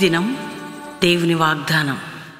దినం దేవుని వాగ్దానం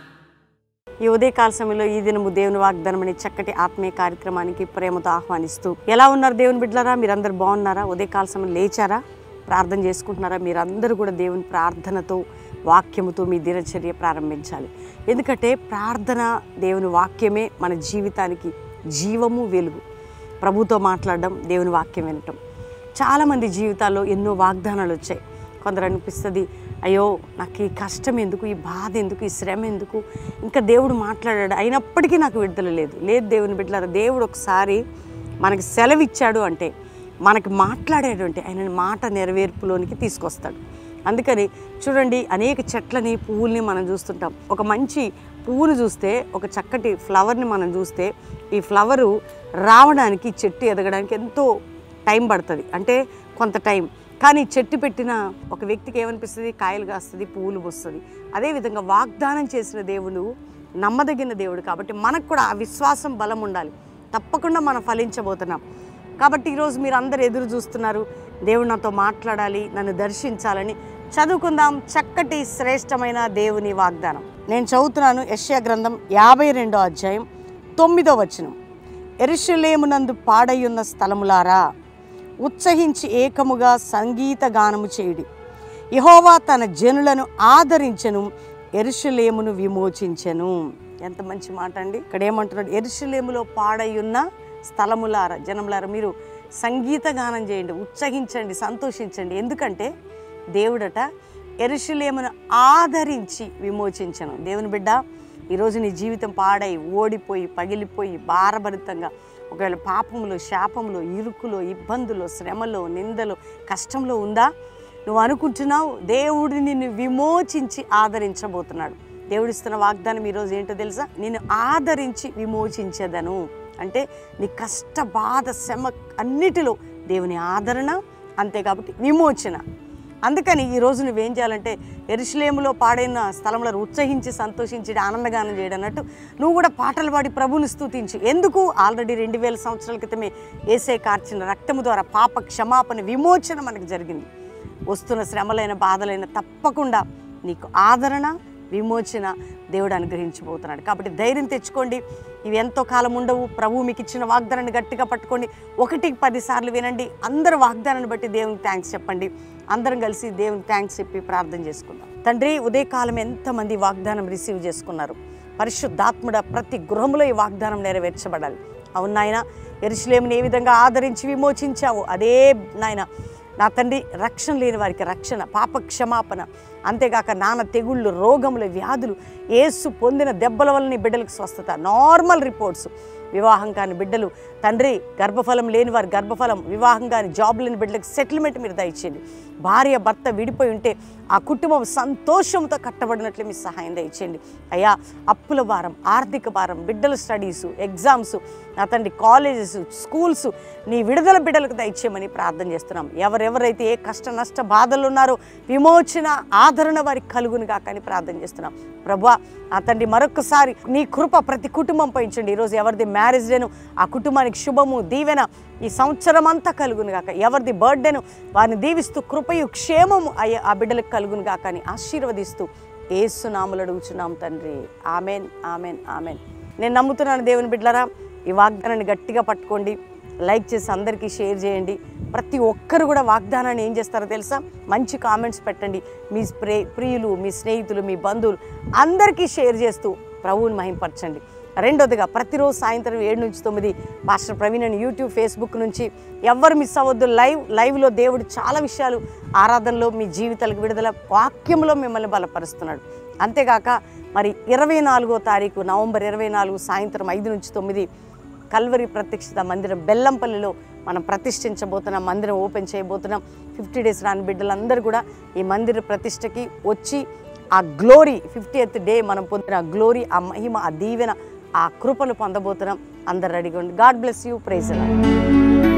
ఈ ఉదయకాల సమయంలో ఈ దినము దేవుని వాగ్దానం అనే చక్కటి ఆత్మీయ కార్యక్రమానికి ప్రేమతో ఆహ్వానిస్తూ ఎలా ఉన్నారు దేవుని బిడ్డలారా మీరందరూ బాగున్నారా ఉదయకాల సమయం లేచారా ప్రార్థన చేసుకుంటున్నారా మీరందరూ కూడా దేవుని ప్రార్థనతో వాక్యముతో మీ దినచర్య ప్రారంభించాలి ఎందుకంటే ప్రార్థన దేవుని వాక్యమే మన జీవితానికి జీవము వెలుగు ప్రభుతో మాట్లాడడం దేవుని వాక్యం వినటం చాలామంది జీవితాల్లో ఎన్నో వాగ్దానాలు వచ్చాయి కొందరు అనిపిస్తుంది అయ్యో నాకు ఈ కష్టం ఎందుకు ఈ బాధ ఎందుకు ఈ శ్రమ ఎందుకు ఇంకా దేవుడు మాట్లాడాడు అయినప్పటికీ నాకు విడుదల లేదు లేదు దేవుని బిడ్డలారా దేవుడు ఒకసారి మనకి సెలవు ఇచ్చాడు అంటే మనకి మాట్లాడేటువంటి ఆయన మాట నెరవేర్పులోనికి తీసుకొస్తాడు అందుకని చూడండి అనేక చెట్లని పువ్వుల్ని మనం చూస్తుంటాం ఒక మంచి పువ్వును చూస్తే ఒక చక్కటి ఫ్లవర్ని మనం చూస్తే ఈ ఫ్లవరు రావడానికి చెట్టు ఎదగడానికి ఎంతో టైం పడుతుంది అంటే కొంత టైం కానీ చెట్టు పెట్టిన ఒక వ్యక్తికి ఏమనిపిస్తుంది కాయలు కాస్తుంది పువ్వులు పోస్తుంది అదేవిధంగా వాగ్దానం చేసిన దేవుడు నమ్మదగిన దేవుడు కాబట్టి మనకు కూడా ఆ విశ్వాసం బలం ఉండాలి తప్పకుండా మనం ఫలించబోతున్నాం కాబట్టి ఈరోజు మీరు అందరు ఎదురు చూస్తున్నారు దేవుడు నాతో మాట్లాడాలి నన్ను దర్శించాలని చదువుకుందాం చక్కటి శ్రేష్టమైన దేవుని వాగ్దానం నేను చదువుతున్నాను యశ్యా గ్రంథం యాభై రెండో అధ్యాయం తొమ్మిదో వచనం ఎరుషలేమునందు పాడయ్యున్న స్థలములారా ఉత్సహించి ఏకముగా సంగీత గానము చేయుడి యహోవా తన జనులను ఆదరించెను ఎరుషలేమును విమోచించెను ఎంత మంచి మాట అండి ఇక్కడ ఏమంటున్నాడు ఎరుషలేములో పాడయ్యున్న స్థలములారా జనములారా మీరు సంగీత గానం చేయండి ఉత్సహించండి సంతోషించండి ఎందుకంటే దేవుడట ఎరుషలేమును ఆదరించి విమోచించను దేవుని బిడ్డ ఈరోజు నీ జీవితం పాడై ఓడిపోయి పగిలిపోయి భారభరితంగా ఒకవేళ పాపములో శాపములో ఇరుకులో ఇబ్బందులో శ్రమలో నిందలో కష్టంలో ఉందా నువ్వు అనుకుంటున్నావు దేవుడు నిన్ను విమోచించి ఆదరించబోతున్నాడు దేవుడిస్తున్న వాగ్దానం ఈరోజు ఏంటో తెలుసా నిన్ను ఆదరించి విమోచించేదను అంటే నీ కష్ట బాధ శ్రమ అన్నిటిలో దేవుని ఆదరణ అంతే కాబట్టి విమోచన అందుకని ఈ రోజు నువ్వేం చేయాలంటే ఎరుషలేములో పాడైన స్థలంలో ఉత్సహించి సంతోషించి ఆనందగానం చేయడం అన్నట్టు నువ్వు కూడా పాటలు పాడి ప్రభుని స్తుతించు ఎందుకు ఆల్రెడీ రెండు వేల సంవత్సరాల క్రితమే ఏసే కార్చిన రక్తము ద్వారా పాప క్షమాపణ విమోచన మనకు జరిగింది వస్తున్న శ్రమలైన బాధలైన తప్పకుండా నీకు ఆదరణ విమోచన దేవుడు అనుగ్రహించబోతున్నాడు కాబట్టి ధైర్యం తెచ్చుకోండి ఇవి ఎంతో కాలం ఉండవు ప్రభు మీకు ఇచ్చిన వాగ్దానాన్ని గట్టిగా పట్టుకోండి ఒకటికి పది సార్లు వినండి అందరు వాగ్దానాన్ని బట్టి దేవునికి థ్యాంక్స్ చెప్పండి అందరం కలిసి దేవునికి థ్యాంక్స్ చెప్పి ప్రార్థన చేసుకుందాం తండ్రి ఉదయకాలం ఎంతమంది వాగ్దానం రిసీవ్ చేసుకున్నారు పరిశుద్ధాత్ముడ ప్రతి గృహంలో ఈ వాగ్దానం నెరవేర్చబడాలి అవును నాయన ఎరుసలేముని ఏ విధంగా ఆదరించి విమోచించావు అదే నాయన నా తండ్రి రక్షణ లేని వారికి రక్షణ పాప క్షమాపణ అంతేగాక నాన్న తెగుళ్ళు రోగములు వ్యాధులు ఏసు పొందిన దెబ్బల వల్ల నీ బిడ్డలకు స్వస్థత నార్మల్ రిపోర్ట్స్ వివాహం కాని బిడ్డలు తండ్రి గర్భఫలం లేని వారి గర్భఫలం వివాహం కాని జాబ్ లేని బిడ్డలకు సెటిల్మెంట్ మీరు దయచేయండి భార్య భర్త విడిపోయి ఉంటే ఆ కుటుంబం సంతోషంతో కట్టబడినట్లు మీ సహాయం దయచేయండి అయ్యా అప్పుల భారం ఆర్థిక భారం బిడ్డల స్టడీసు ఎగ్జామ్స్ నా తండ్రి కాలేజెస్ స్కూల్స్ నీ విడుదల బిడ్డలకు దయచేయమని ప్రార్థన చేస్తున్నాం ఎవరెవరైతే ఏ కష్ట నష్ట బాధలు ఉన్నారో విమోచన ఆదరణ వారికి కలుగును కాకని ప్రార్థన చేస్తున్నాం ప్రభా ఆ తండ్రి మరొకసారి నీ కృప ప్రతి కుటుంబం పయించండి ఈరోజు ఎవరిది మ్యారేజ్ డేను ఆ కుటుంబానికి శుభము దీవెన ఈ సంవత్సరం అంతా కలుగును గాక ఎవరిది బర్త్డేను వారిని దీవిస్తూ కృపయు క్షేమము అయ్యే ఆ బిడ్డలకు కలుగును గాక అని ఆశీర్వదిస్తూ ఏసునాములు అడుగుచున్నాం తండ్రి ఆమెన్ ఆమెన్ ఆమెన్ నేను నమ్ముతున్నాను దేవుని బిడ్డలారా ఈ వాగ్దానాన్ని గట్టిగా పట్టుకోండి లైక్ చేసి అందరికీ షేర్ చేయండి ప్రతి ఒక్కరు కూడా వాగ్దానాన్ని ఏం చేస్తారో తెలుసా మంచి కామెంట్స్ పెట్టండి మీ స్ప్రే ప్రియులు మీ స్నేహితులు మీ బంధువులు అందరికీ షేర్ చేస్తూ ప్రభువుని మహింపరచండి రెండోదిగా ప్రతిరోజు సాయంత్రం ఏడు నుంచి తొమ్మిది మాస్టర్ ప్రవీణ్ అని యూట్యూబ్ ఫేస్బుక్ నుంచి ఎవ్వరు మిస్ అవ్వద్దు లైవ్ లైవ్లో దేవుడు చాలా విషయాలు ఆరాధనలో మీ జీవితాలకు విడుదల వాక్యంలో మిమ్మల్ని బలపరుస్తున్నాడు అంతేగాక మరి ఇరవై నాలుగో తారీఖు నవంబర్ ఇరవై నాలుగు సాయంత్రం ఐదు నుంచి తొమ్మిది కల్వరి ప్రతిష్ఠిత మందిరం బెల్లంపల్లిలో మనం ప్రతిష్ఠించబోతున్నాం మందిరం ఓపెన్ చేయబోతున్నాం ఫిఫ్టీ డేస్ రాని బిడ్డలందరూ కూడా ఈ మందిర ప్రతిష్టకి వచ్చి ఆ గ్లోరీ ఫిఫ్టీ డే మనం పొందిన ఆ గ్లోరీ ఆ మహిమ ఆ దీవెన ఆ కృపను పొందబోతున్నాం అందరు రెడీగా ఉండి గాడ్ బ్లెస్ యూ ప్రైజ్